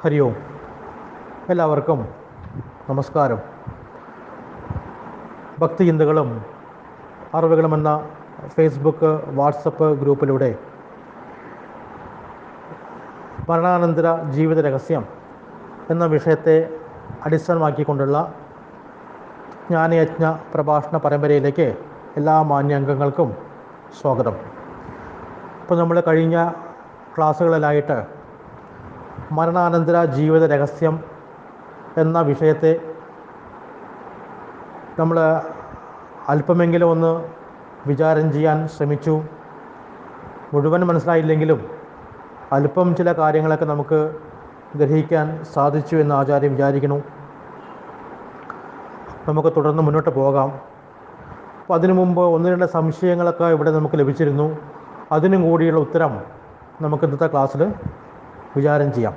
ഹരി ഓം എല്ലാവർക്കും നമസ്കാരം ഭക്തിചിന്തകളും അറിവുകളും എന്ന ഫേസ്ബുക്ക് വാട്സപ്പ് ഗ്രൂപ്പിലൂടെ മരണാനന്തര ജീവിത രഹസ്യം എന്ന വിഷയത്തെ അടിസ്ഥാനമാക്കിക്കൊണ്ടുള്ള ജ്ഞാനയജ്ഞ പ്രഭാഷണ പരമ്പരയിലേക്ക് എല്ലാ മാന്യാംഗങ്ങൾക്കും സ്വാഗതം ഇപ്പോൾ നമ്മൾ കഴിഞ്ഞ ക്ലാസ്സുകളിലായിട്ട് മരണാനന്തര ജീവിത രഹസ്യം എന്ന വിഷയത്തെ നമ്മൾ അല്പമെങ്കിലും ഒന്ന് വിചാരം ചെയ്യാൻ ശ്രമിച്ചു മുഴുവൻ മനസ്സിലായില്ലെങ്കിലും അല്പം ചില കാര്യങ്ങളൊക്കെ നമുക്ക് ഗ്രഹിക്കാൻ സാധിച്ചു എന്ന് ആചാര്യം വിചാരിക്കുന്നു നമുക്ക് തുടർന്ന് മുന്നോട്ട് പോകാം അപ്പോൾ അതിനു മുമ്പ് ഒന്ന് രണ്ട് സംശയങ്ങളൊക്കെ ഇവിടെ നമുക്ക് ലഭിച്ചിരുന്നു അതിനും കൂടിയുള്ള ഉത്തരം നമുക്ക് ഇന്നത്തെ ക്ലാസ്സിൽ വിചാരം ചെയ്യാം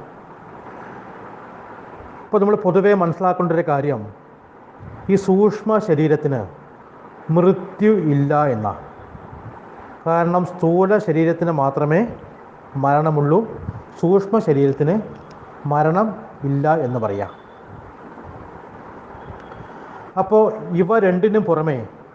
ഇപ്പോൾ നമ്മൾ പൊതുവേ മനസ്സിലാക്കേണ്ട ഒരു കാര്യം ഈ സൂക്ഷ്മ ശരീരത്തിന് മൃത്യു ഇല്ല എന്ന കാരണം സ്ഥൂല ശരീരത്തിന് മാത്രമേ മരണമുള്ളൂ സൂക്ഷ്മ ശരീരത്തിന് മരണം ഇല്ല എന്ന് പറയാം അപ്പോൾ ഇവ രണ്ടിനും പുറമെ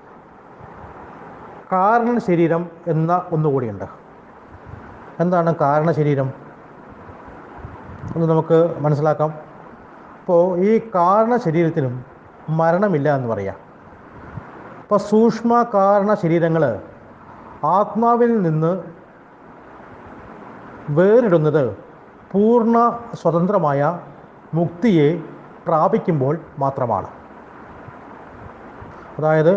കാരണ ശരീരം എന്ന ഒന്നുകൂടിയുണ്ട് എന്താണ് കാരണ ശരീരം ഒന്ന് നമുക്ക് മനസ്സിലാക്കാം അപ്പോൾ ഈ കാരണ ശരീരത്തിനും മരണമില്ല എന്ന് പറയാം അപ്പോൾ സൂക്ഷ്മ കാരണ ശരീരങ്ങൾ ആത്മാവിൽ നിന്ന് വേറിടുന്നത് പൂർണ്ണ സ്വതന്ത്രമായ മുക്തിയെ പ്രാപിക്കുമ്പോൾ മാത്രമാണ് അതായത്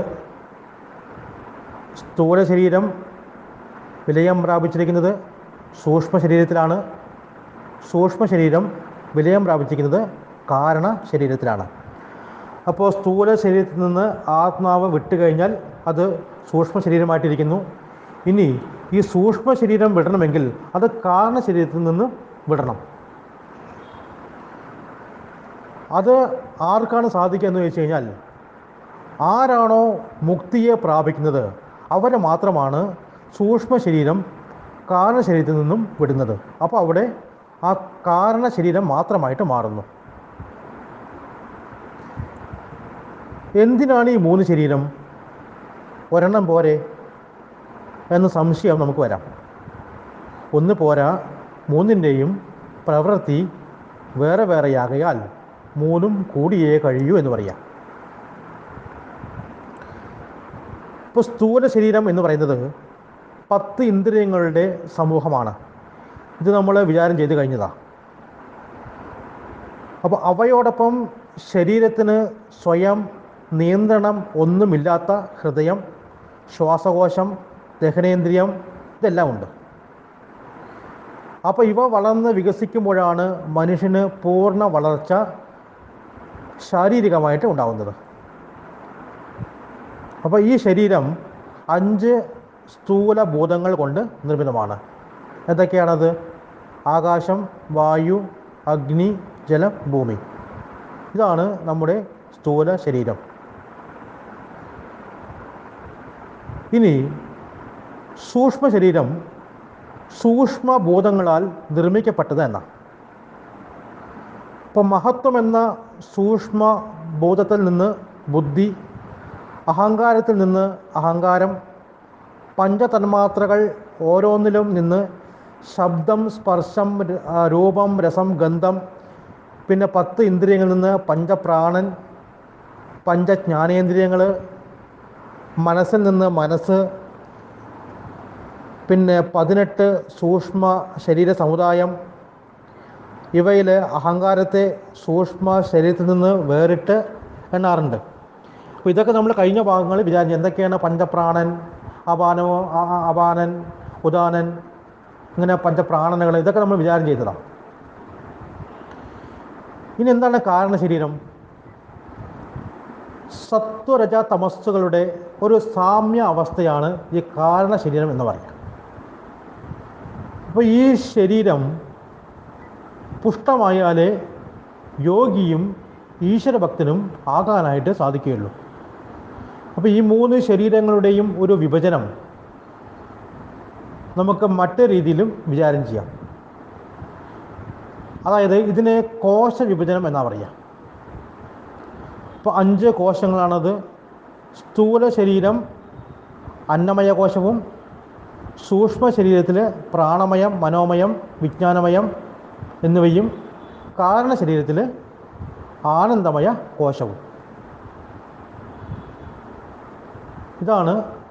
സ്ഥൂല ശരീരം വിലയം പ്രാപിച്ചിരിക്കുന്നത് സൂക്ഷ്മ ശരീരത്തിലാണ് സൂക്ഷ്മ ശരീരം വിലയം പ്രാപിച്ചിരിക്കുന്നത് കാരണ ശരീരത്തിലാണ് അപ്പോൾ സ്ഥൂല ശരീരത്തിൽ നിന്ന് ആത്മാവ് വിട്ടുകഴിഞ്ഞാൽ അത് സൂക്ഷ്മ ശരീരമായിട്ടിരിക്കുന്നു ഇനി ഈ സൂക്ഷ്മ ശരീരം വിടണമെങ്കിൽ അത് കാരണ ശരീരത്തിൽ നിന്ന് വിടണം അത് ആർക്കാണ് സാധിക്കുക എന്ന് ചോദിച്ചു കഴിഞ്ഞാൽ ആരാണോ മുക്തിയെ പ്രാപിക്കുന്നത് അവരെ മാത്രമാണ് സൂക്ഷ്മ ശരീരം കാരണ ശരീരത്തിൽ നിന്നും വിടുന്നത് അപ്പോൾ അവിടെ ആ കാരണ ശരീരം മാത്രമായിട്ട് മാറുന്നു എന്തിനാണ് ഈ മൂന്ന് ശരീരം ഒരെണ്ണം പോരെ എന്ന സംശയം നമുക്ക് വരാം ഒന്ന് പോരാ മൂന്നിൻ്റെയും പ്രവൃത്തി വേറെ വേറെയാകയാൽ മൂന്നും കൂടിയേ കഴിയൂ എന്ന് പറയാം ഇപ്പോൾ സ്ഥൂല ശരീരം എന്ന് പറയുന്നത് പത്ത് ഇന്ദ്രിയങ്ങളുടെ സമൂഹമാണ് ഇത് നമ്മൾ വിചാരം ചെയ്ത് കഴിഞ്ഞതാണ് അപ്പോൾ അവയോടൊപ്പം ശരീരത്തിന് സ്വയം നിയന്ത്രണം ഒന്നുമില്ലാത്ത ഹൃദയം ശ്വാസകോശം ദഹനേന്ദ്രിയം ഇതെല്ലാം ഉണ്ട് അപ്പോൾ ഇവ വളർന്ന് വികസിക്കുമ്പോഴാണ് മനുഷ്യന് പൂർണ്ണ വളർച്ച ശാരീരികമായിട്ട് ഉണ്ടാകുന്നത് അപ്പോൾ ഈ ശരീരം അഞ്ച് സ്ഥൂല ഭൂതങ്ങൾ കൊണ്ട് നിർമ്മിതമാണ് എന്തൊക്കെയാണത് ആകാശം വായു അഗ്നി ജലം ഭൂമി ഇതാണ് നമ്മുടെ സ്ഥൂല ശരീരം ഇനി സൂക്ഷ്മ ശരീരം സൂക്ഷ്മ ഭൂതങ്ങളാൽ നിർമ്മിക്കപ്പെട്ടത് എന്ന ഇപ്പോൾ മഹത്വം എന്ന സൂക്ഷ്മ ബോധത്തിൽ നിന്ന് ബുദ്ധി അഹങ്കാരത്തിൽ നിന്ന് അഹങ്കാരം പഞ്ചതന്മാത്രകൾ ഓരോന്നിലും നിന്ന് ശബ്ദം സ്പർശം രൂപം രസം ഗന്ധം പിന്നെ പത്ത് ഇന്ദ്രിയങ്ങളിൽ നിന്ന് പഞ്ചപ്രാണൻ പഞ്ചജ്ഞാനേന്ദ്രിയങ്ങൾ മനസ്സിൽ നിന്ന് മനസ്സ് പിന്നെ പതിനെട്ട് സൂക്ഷ്മ ശരീര സമുദായം ഇവയിൽ അഹങ്കാരത്തെ സൂക്ഷ്മ ശരീരത്തിൽ നിന്ന് വേറിട്ട് എണ്ണാറുണ്ട് അപ്പോൾ ഇതൊക്കെ നമ്മൾ കഴിഞ്ഞ ഭാഗങ്ങളിൽ വിചാരിച്ചു എന്തൊക്കെയാണ് പഞ്ചപ്രാണൻ അപാനോ അപാനൻ ഉദാനൻ ഇങ്ങനെ പഞ്ചപ്രാണനകൾ ഇതൊക്കെ നമ്മൾ വിചാരം ചെയ്തതാണ് ഇനി എന്താണ് കാരണ ശരീരം സത്വരജ തമസ്സുകളുടെ ഒരു സാമ്യ അവസ്ഥയാണ് ഈ കാരണ ശരീരം എന്ന് പറയുക അപ്പോൾ ഈ ശരീരം പുഷ്ടമായാലേ യോഗിയും ഈശ്വരഭക്തനും ആകാനായിട്ട് സാധിക്കുകയുള്ളൂ അപ്പോൾ ഈ മൂന്ന് ശരീരങ്ങളുടെയും ഒരു വിഭജനം നമുക്ക് മറ്റു രീതിയിലും വിചാരം ചെയ്യാം അതായത് ഇതിനെ കോശ വിഭജനം എന്നാ പറയുക ഇപ്പോൾ അഞ്ച് കോശങ്ങളാണത് സ്ഥൂല ശരീരം അന്നമയ കോശവും സൂക്ഷ്മ ശരീരത്തിൽ പ്രാണമയം മനോമയം വിജ്ഞാനമയം എന്നിവയും കാരണ ശരീരത്തിൽ ആനന്ദമയ കോശവും ഇതാണ്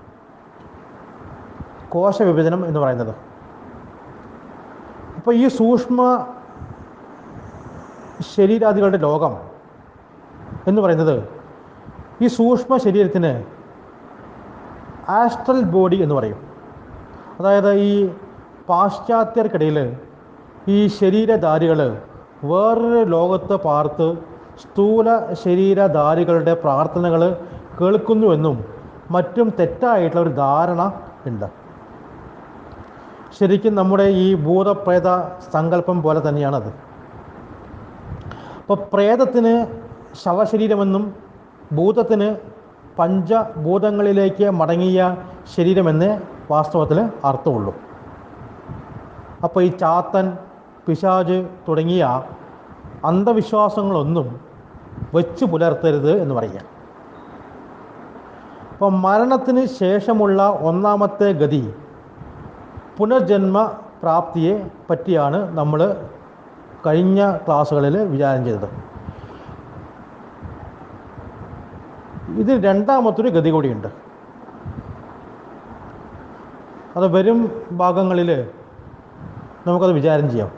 കോശവിഭജനം എന്ന് പറയുന്നത് അപ്പോൾ ഈ സൂക്ഷ്മ ശരീരാദികളുടെ ലോകം എന്ന് പറയുന്നത് ഈ സൂക്ഷ്മ ശരീരത്തിന് ആസ്ട്രൽ ബോഡി എന്ന് പറയും അതായത് ഈ പാശ്ചാത്യർക്കിടയിൽ ഈ ശരീരധാരികൾ വേറൊരു ലോകത്ത് പാർത്ത് സ്ഥൂല ശരീരധാരികളുടെ പ്രാർത്ഥനകൾ കേൾക്കുന്നുവെന്നും മറ്റും തെറ്റായിട്ടുള്ള ഒരു ധാരണ ഉണ്ട് ശരിക്കും നമ്മുടെ ഈ ഭൂതപ്രേത സങ്കല്പം പോലെ തന്നെയാണത് അപ്പോൾ പ്രേതത്തിന് ശവശരീരമെന്നും ഭൂതത്തിന് പഞ്ചഭൂതങ്ങളിലേക്ക് മടങ്ങിയ ശരീരമെന്ന് വാസ്തവത്തിൽ അർത്ഥമുള്ളൂ അപ്പോൾ ഈ ചാത്തൻ പിശാജ് തുടങ്ങിയ അന്ധവിശ്വാസങ്ങളൊന്നും വെച്ച് പുലർത്തരുത് എന്ന് പറയുക അപ്പം മരണത്തിന് ശേഷമുള്ള ഒന്നാമത്തെ ഗതി പുനർജന്മ പ്രാപ്തിയെ പറ്റിയാണ് നമ്മൾ കഴിഞ്ഞ ക്ലാസ്സുകളിൽ വിചാരം ചെയ്തത് ഇത് രണ്ടാമത്തൊരു ഗതി കൂടിയുണ്ട് അത് വരും ഭാഗങ്ങളിൽ നമുക്കത് വിചാരം ചെയ്യാം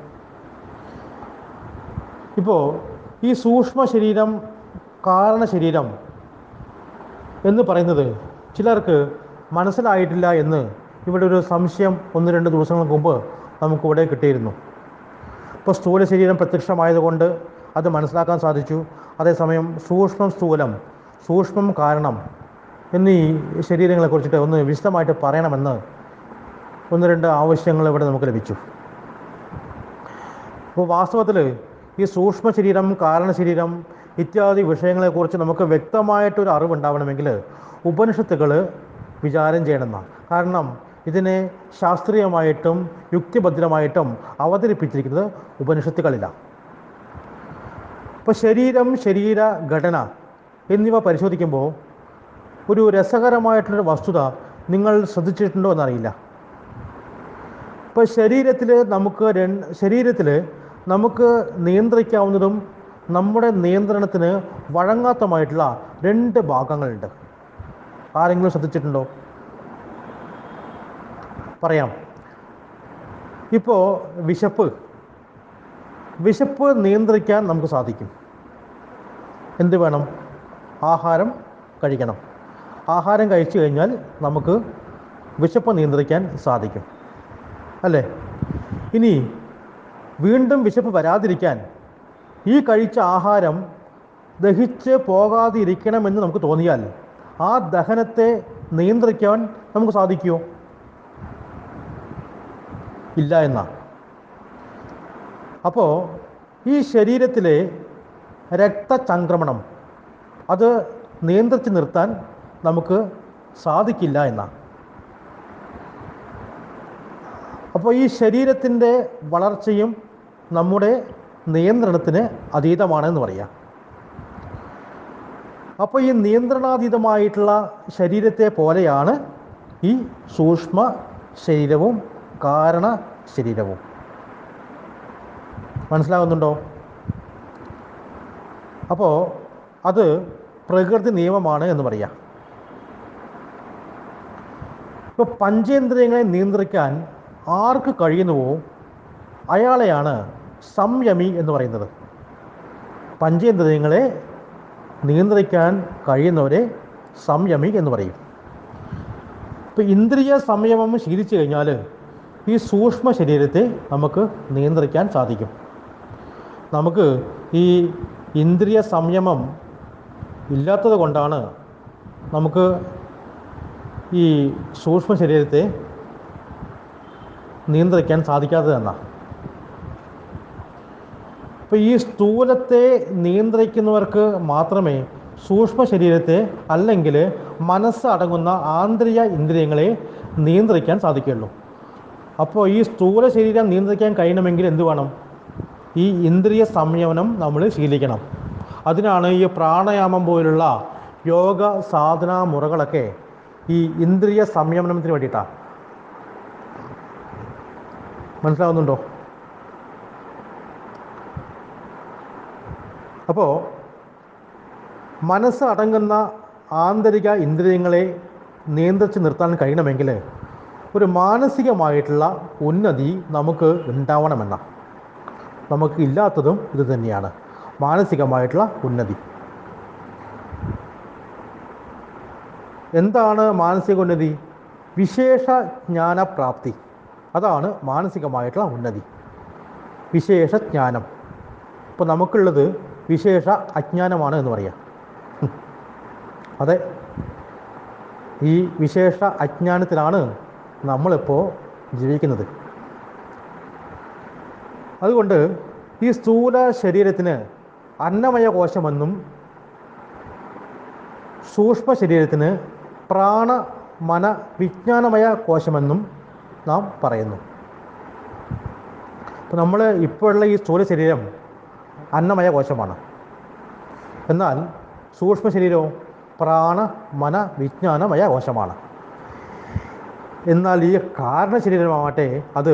ഇപ്പോൾ ഈ സൂക്ഷ്മ ശരീരം കാരണ ശരീരം എന്ന് പറയുന്നത് ചിലർക്ക് മനസ്സിലായിട്ടില്ല എന്ന് ഇവിടെ ഒരു സംശയം ഒന്ന് രണ്ട് ദിവസങ്ങൾക്ക് മുമ്പ് നമുക്കിവിടെ കിട്ടിയിരുന്നു ഇപ്പോൾ സ്ഥൂല ശരീരം പ്രത്യക്ഷമായതുകൊണ്ട് അത് മനസ്സിലാക്കാൻ സാധിച്ചു അതേസമയം സൂക്ഷ്മം സ്ഥൂലം സൂക്ഷ്മം കാരണം എന്നീ ശരീരങ്ങളെ കുറിച്ചിട്ട് ഒന്ന് വിശദമായിട്ട് പറയണമെന്ന് ഒന്ന് രണ്ട് ആവശ്യങ്ങൾ ഇവിടെ നമുക്ക് ലഭിച്ചു അപ്പോൾ വാസ്തവത്തിൽ ഈ സൂക്ഷ്മ ശരീരം കാരണ ശരീരം ഇത്യാദി വിഷയങ്ങളെക്കുറിച്ച് നമുക്ക് വ്യക്തമായിട്ടൊരു അറിവുണ്ടാവണമെങ്കിൽ ഉപനിഷത്തുകൾ വിചാരം ചെയ്യണമെന്നാണ് കാരണം ഇതിനെ ശാസ്ത്രീയമായിട്ടും യുക്തിഭദ്രമായിട്ടും അവതരിപ്പിച്ചിരിക്കുന്നത് ഉപനിഷത്തുകളിലാണ് ഇപ്പോൾ ശരീരം ശരീര ഘടന എന്നിവ പരിശോധിക്കുമ്പോൾ ഒരു രസകരമായിട്ടുള്ളൊരു വസ്തുത നിങ്ങൾ ശ്രദ്ധിച്ചിട്ടുണ്ടോ എന്നറിയില്ല ഇപ്പോൾ ശരീരത്തിൽ നമുക്ക് രണ്ട് ശരീരത്തിൽ നമുക്ക് നിയന്ത്രിക്കാവുന്നതും നമ്മുടെ നിയന്ത്രണത്തിന് വഴങ്ങാത്തമായിട്ടുള്ള രണ്ട് ഭാഗങ്ങളുണ്ട് ആരെങ്കിലും ശ്രദ്ധിച്ചിട്ടുണ്ടോ പറയാം ഇപ്പോൾ വിശപ്പ് വിശപ്പ് നിയന്ത്രിക്കാൻ നമുക്ക് സാധിക്കും എന്ത് വേണം ആഹാരം കഴിക്കണം ആഹാരം കഴിച്ചു കഴിഞ്ഞാൽ നമുക്ക് വിശപ്പ് നിയന്ത്രിക്കാൻ സാധിക്കും അല്ലേ ഇനി വീണ്ടും വിശപ്പ് വരാതിരിക്കാൻ ഈ കഴിച്ച ആഹാരം ദഹിച്ച് പോകാതിരിക്കണമെന്ന് നമുക്ക് തോന്നിയാൽ ആ ദഹനത്തെ നിയന്ത്രിക്കാൻ നമുക്ക് സാധിക്കുമോ ഇല്ല എന്നാണ് അപ്പോൾ ഈ ശരീരത്തിലെ രക്തചംക്രമണം അത് നിയന്ത്രിച്ച് നിർത്താൻ നമുക്ക് സാധിക്കില്ല എന്നാണ് അപ്പോൾ ഈ ശരീരത്തിൻ്റെ വളർച്ചയും നമ്മുടെ നിയന്ത്രണത്തിന് അതീതമാണെന്ന് പറയാം അപ്പോൾ ഈ നിയന്ത്രണാതീതമായിട്ടുള്ള ശരീരത്തെ പോലെയാണ് ഈ സൂക്ഷ്മ ശരീരവും കാരണ ശരീരവും മനസ്സിലാകുന്നുണ്ടോ അപ്പോൾ അത് പ്രകൃതി നിയമമാണ് എന്ന് പറയാം ഇപ്പോൾ പഞ്ചേന്ദ്രിയങ്ങളെ നിയന്ത്രിക്കാൻ ആർക്ക് കഴിയുന്നുവോ അയാളെയാണ് സംയമി എന്ന് പറയുന്നത് പഞ്ചേന്ദ്രിയങ്ങളെ നിയന്ത്രിക്കാൻ കഴിയുന്നവരെ സംയമി എന്ന് പറയും ഇപ്പോൾ ഇന്ദ്രിയ സംയമം ശീലിച്ചു കഴിഞ്ഞാൽ ഈ സൂക്ഷ്മ ശരീരത്തെ നമുക്ക് നിയന്ത്രിക്കാൻ സാധിക്കും നമുക്ക് ഈ ഇന്ദ്രിയ സംയമം ഇല്ലാത്തത് കൊണ്ടാണ് നമുക്ക് ഈ സൂക്ഷ്മ ശരീരത്തെ നിയന്ത്രിക്കാൻ സാധിക്കാത്തതെന്നാണ് അപ്പോൾ ഈ സ്ഥൂലത്തെ നിയന്ത്രിക്കുന്നവർക്ക് മാത്രമേ സൂക്ഷ്മ ശരീരത്തെ അല്ലെങ്കിൽ മനസ്സ് അടങ്ങുന്ന ആന്തരിക ഇന്ദ്രിയങ്ങളെ നിയന്ത്രിക്കാൻ സാധിക്കുകയുള്ളൂ അപ്പോൾ ഈ സ്ഥൂല ശരീരം നിയന്ത്രിക്കാൻ കഴിയണമെങ്കിൽ എന്ത് വേണം ഈ ഇന്ദ്രിയ സംയമനം നമ്മൾ ശീലിക്കണം അതിനാണ് ഈ പ്രാണായാമം പോലുള്ള യോഗ സാധന മുറകളൊക്കെ ഈ ഇന്ദ്രിയ സംയമനത്തിന് വേണ്ടിയിട്ടാണ് മനസ്സിലാവുന്നുണ്ടോ അപ്പോൾ മനസ്സ് അടങ്ങുന്ന ആന്തരിക ഇന്ദ്രിയങ്ങളെ നിയന്ത്രിച്ച് നിർത്താൻ കഴിയണമെങ്കിൽ ഒരു മാനസികമായിട്ടുള്ള ഉന്നതി നമുക്ക് ഉണ്ടാവണമെന്ന നമുക്ക് ഇല്ലാത്തതും ഇത് തന്നെയാണ് മാനസികമായിട്ടുള്ള ഉന്നതി എന്താണ് മാനസിക ഉന്നതി വിശേഷ ജ്ഞാനപ്രാപ്തി അതാണ് മാനസികമായിട്ടുള്ള ഉന്നതി വിശേഷ ജ്ഞാനം ഇപ്പോൾ നമുക്കുള്ളത് വിശേഷ അജ്ഞാനമാണ് എന്ന് പറയാം ഉം. അതെ ഈ വിശേഷ അജ്ഞാനത്തിലാണ് നമ്മളിപ്പോൾ ജീവിക്കുന്നത് അതുകൊണ്ട് ഈ സ്ഥൂല ശരീരത്തിന് അന്നമയ കോശമെന്നും സൂക്ഷ്മ ശരീരത്തിന് പ്രാണ മന വിജ്ഞാനമയ കോശമെന്നും നാം പറയുന്നു അപ്പോൾ നമ്മൾ ഇപ്പോഴുള്ള ഈ സ്ഥൂല ശരീരം അന്നമയ കോശമാണ് എന്നാൽ സൂക്ഷ്മ ശരീരവും പ്രാണ മന വിജ്ഞാനമയ കോശമാണ് എന്നാൽ ഈ കാരണ ശരീരമാവട്ടെ അത്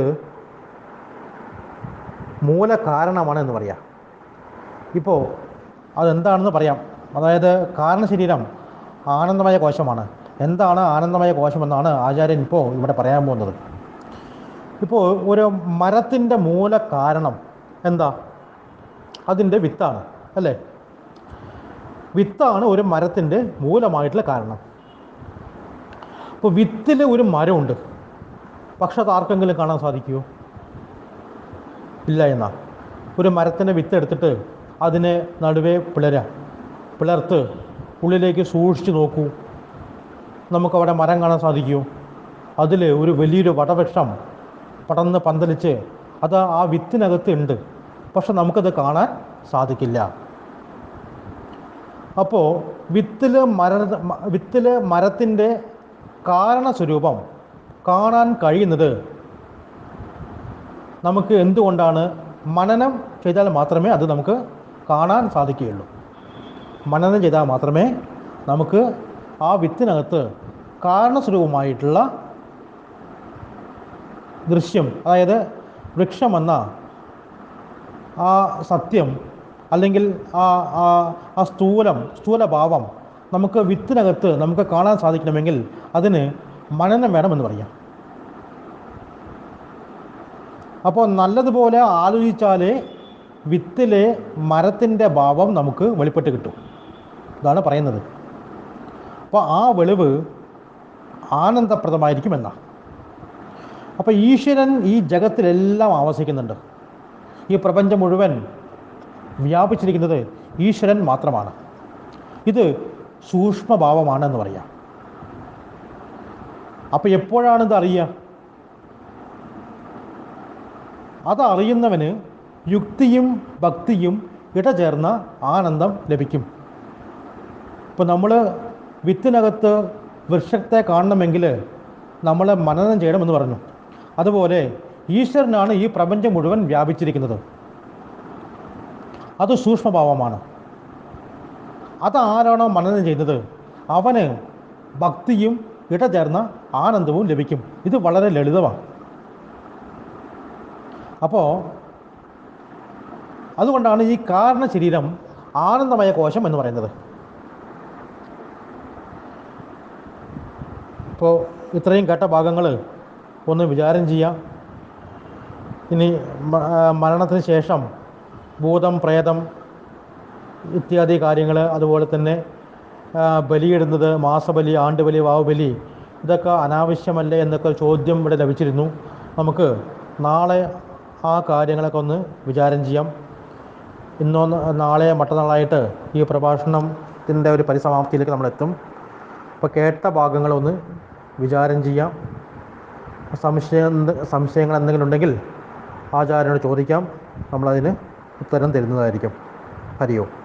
മൂലകാരണമാണ് എന്ന് പറയാം ഇപ്പോൾ അതെന്താണെന്ന് പറയാം അതായത് കാരണ ശരീരം ആനന്ദമയ കോശമാണ് എന്താണ് ആനന്ദമയ കോശമെന്നാണ് ആചാര്യൻ ഇപ്പോൾ ഇവിടെ പറയാൻ പോകുന്നത് ഇപ്പോൾ ഒരു മരത്തിൻ്റെ മൂല കാരണം എന്താ അതിൻ്റെ വിത്താണ് അല്ലേ വിത്താണ് ഒരു മരത്തിൻ്റെ മൂലമായിട്ടുള്ള കാരണം അപ്പോൾ വിത്തിൽ ഒരു മരമുണ്ട് പക്ഷെ അത് ആർക്കെങ്കിലും കാണാൻ സാധിക്കുമോ ഇല്ല എന്നാ ഒരു മരത്തിൻ്റെ വിത്ത് എടുത്തിട്ട് അതിനെ നടുവേ പിളര പിളർത്ത് ഉള്ളിലേക്ക് സൂക്ഷിച്ച് നോക്കൂ നമുക്കവിടെ മരം കാണാൻ സാധിക്കുമോ അതിൽ ഒരു വലിയൊരു വടവൃക്ഷം പടർന്ന് പന്തലിച്ച് അത് ആ വിത്തിനകത്ത് ഉണ്ട് പക്ഷെ നമുക്കത് കാണാൻ സാധിക്കില്ല അപ്പോൾ വിത്തിൽ മര വിത്തിൽ മരത്തിൻ്റെ കാരണസ്വരൂപം കാണാൻ കഴിയുന്നത് നമുക്ക് എന്തുകൊണ്ടാണ് മനനം ചെയ്താൽ മാത്രമേ അത് നമുക്ക് കാണാൻ സാധിക്കുകയുള്ളൂ മനനം ചെയ്താൽ മാത്രമേ നമുക്ക് ആ വിത്തിനകത്ത് കാരണസ്വരൂപമായിട്ടുള്ള ദൃശ്യം അതായത് വൃക്ഷമെന്ന ആ സത്യം അല്ലെങ്കിൽ ആ ആ ആ സ്ഥൂലം സ്ഥൂലഭാവം നമുക്ക് വിത്തിനകത്ത് നമുക്ക് കാണാൻ സാധിക്കണമെങ്കിൽ അതിന് മനനം വേണമെന്ന് പറയാം അപ്പോൾ നല്ലതുപോലെ ആലോചിച്ചാലേ വിത്തിലെ മരത്തിൻ്റെ ഭാവം നമുക്ക് വെളിപ്പെട്ട് കിട്ടും ഇതാണ് പറയുന്നത് അപ്പോൾ ആ വെളിവ് ആനന്ദപ്രദമായിരിക്കുമെന്ന അപ്പോൾ ഈശ്വരൻ ഈ ജഗത്തിലെല്ലാം ആവസിക്കുന്നുണ്ട് ഈ പ്രപഞ്ചം മുഴുവൻ വ്യാപിച്ചിരിക്കുന്നത് ഈശ്വരൻ മാത്രമാണ് ഇത് സൂക്ഷ്മഭാവമാണെന്ന് പറയാം അപ്പോൾ എപ്പോഴാണ് ഇത് അറിയുക അതറിയുന്നവന് യുക്തിയും ഭക്തിയും ഇടചേർന്ന ആനന്ദം ലഭിക്കും ഇപ്പോൾ നമ്മൾ വിത്തിനകത്ത് വൃക്ഷത്തെ കാണണമെങ്കിൽ നമ്മൾ മനനം ചെയ്യണമെന്ന് പറഞ്ഞു അതുപോലെ ഈശ്വരനാണ് ഈ പ്രപഞ്ചം മുഴുവൻ വ്യാപിച്ചിരിക്കുന്നത് അത് സൂക്ഷ്മഭാവമാണ് അതാരാണോ മനനം ചെയ്യുന്നത് അവന് ഭക്തിയും ഇടചേർന്ന ആനന്ദവും ലഭിക്കും ഇത് വളരെ ലളിതമാണ് അപ്പോൾ അതുകൊണ്ടാണ് ഈ കാരണ ശരീരം ആനന്ദമയ കോശം എന്ന് പറയുന്നത് ഇപ്പോൾ ഇത്രയും കേട്ട ഭാഗങ്ങൾ ഒന്ന് വിചാരം ചെയ്യാം ഇനി മ- ആ, മരണത്തിന് ശേഷം ഭൂതം പ്രേതം ഇത്യാദി കാര്യങ്ങൾ അതുപോലെ തന്നെ ആ, ബലിയിടുന്നത് മാസബലി ആണ്ടുബലി വാവുബലി ഇതൊക്കെ അനാവശ്യമല്ലേ എന്നൊക്കെ ഒരു ചോദ്യം ഇവിടെ ലഭിച്ചിരുന്നു നമുക്ക് നാളെ ആ കാര്യങ്ങളൊക്കെ ഒന്ന് വിചാരം ചെയ്യാം ഇന്നോ നാളെ മറ്റന്നാളായിട്ട് ഈ പ്രഭാഷണത്തിൻ്റെ ഒരു പരിസമാപ്തിയിലേക്ക് നമ്മളെത്തും അപ്പോൾ കേട്ട ഭാഗങ്ങളൊന്ന് വിചാരം ചെയ്യാം സംശയം സംശയങ്ങൾ എന്തെങ്കിലും ഉണ്ടെങ്കിൽ ആചാര്യനോട് ചോദിക്കാം നമ്മളതിന് ഉത്തരം തരുന്നതായിരിക്കും ഹരിയോ